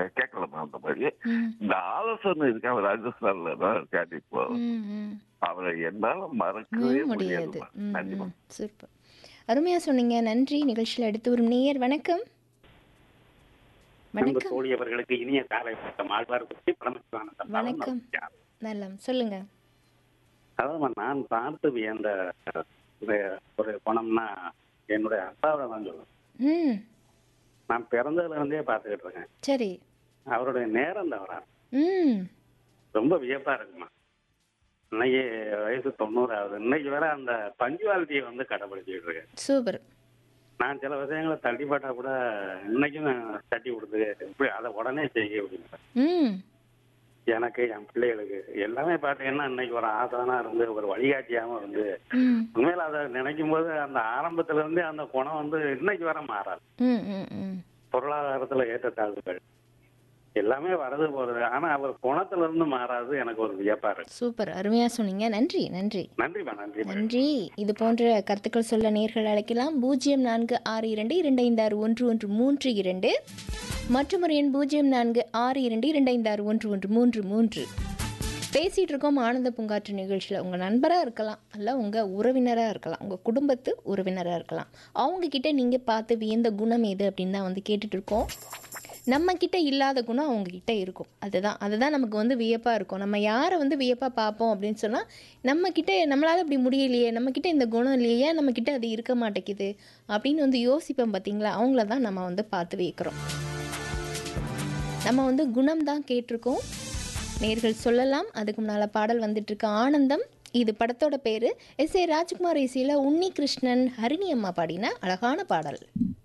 கேட்கலாமா அந்த மாதிரி ம் இந்த ஆலோசனை இருக்கு அவர் ராஜஸ்தான்ல தான் இருக்காரு இப்போ ம் ம் அவரை என்னால மறக்கவே ம், முடியாது முடியாதுமா ம், கண்டிப்பா ம், சூப்பர் அருமையா சொன்னீங்க நன்றி நிகழ்ச்சியில் அடுத்து ஒரு நேயர் வணக்கம் அன்பு வணக்கம் தோழி அவர்களுக்கு இனிய காலை வணக்கம் ஆழ்வார் பற்றி பரமசிவானந்தம் வணக்கம். நலம் சொல்லுங்க அதாவது நான் பார்த்து வியந்த ஒரு ஒரு குணம்னா என்னுடைய அப்பாவை தான் சொல்லுவேன் ம் நான் பிறந்ததுல இருந்தே பார்த்துக்கிட்டு இருக்கேன் சரி அவருடைய நேரம் தவறா ம் ரொம்ப வியப்பா இருக்குமா இன்னைக்கு வயசு தொண்ணூறு ஆகுது இன்னைக்கு வரை அந்த பஞ்சுவாலிட்டியை வந்து கடைபிடிச்சிட்டு இருக்கேன் சூப்பர் நான் சில விஷயங்களை தள்ளிப்பட்டா கூட இன்னைக்கும் நான் தட்டி கொடுத்து இப்படி அதை உடனே செய்ய முடியும் ம் எனக்கு என் பிள்ளைகளுக்கு எல்லாமே பார்த்தீங்கன்னா இன்னைக்கு ஒரு ஆசானா இருந்து ஒரு வழிகாட்டியாகவும் இருந்து ம் உண்மையில அதை நினைக்கும் போது அந்த ஆரம்பத்துல இருந்தே அந்த குணம் வந்து இன்னைக்கு வர மாறாது ம் ம் ம் பொருளாதாரத்துல ஏற்றத்தாழ்வுகள் எல்லாமே வரது போறது ஆனா அவர் குணத்துல இருந்து மாறாது எனக்கு ஒரு வியப்பா இருக்கு சூப்பர் அருமையா சொன்னீங்க நன்றி நன்றி நன்றிமா நன்றி நன்றி இது போன்ற கருத்துக்கள் சொல்ல நேர்கள் அழைக்கலாம் பூஜ்ஜியம் நான்கு ஆறு இரண்டு இரண்டு ஐந்து ஆறு ஒன்று ஒன்று மூன்று இரண்டு மற்றும் ஒரு எண் பூஜ்ஜியம் நான்கு ஆறு இரண்டு இரண்டு ஐந்து ஆறு ஒன்று ஒன்று மூன்று மூன்று பேசிகிட்டு இருக்கோம் ஆனந்த பூங்காற்று நிகழ்ச்சியில் உங்கள் நண்பராக இருக்கலாம் அல்ல உங்கள் உறவினராக இருக்கலாம் உங்கள் குடும்பத்து உறவினராக இருக்கலாம் அவங்கக்கிட்ட நீங்கள் பார்த்து வியந்த குணம் எது அப்படின்னு தான் வந்து கேட்டுட்டு இருக்கோம் நம்ம கிட்ட இல்லாத குணம் அவங்க கிட்ட இருக்கும் அதுதான் அதுதான் நமக்கு வந்து வியப்பாக இருக்கும் நம்ம யாரை வந்து வியப்பாக பார்ப்போம் அப்படின்னு சொன்னால் நம்ம கிட்ட நம்மளால் இப்படி முடியலையே நம்ம கிட்ட இந்த குணம் இல்லையே ஏன் நம்ம கிட்ட அது இருக்க மாட்டேங்குது அப்படின்னு வந்து யோசிப்போம் பார்த்தீங்களா அவங்கள தான் நம்ம வந்து பார்த்து வைக்கிறோம் நம்ம வந்து குணம் தான் கேட்டிருக்கோம் நேர்கள் சொல்லலாம் அதுக்கு முன்னால் பாடல் வந்துட்டு இருக்கு ஆனந்தம் இது படத்தோட பேர் எஸ் ஏ ராஜ்குமார் இசையில் உன்னி கிருஷ்ணன் ஹரிணி அம்மா பாடின அழகான பாடல்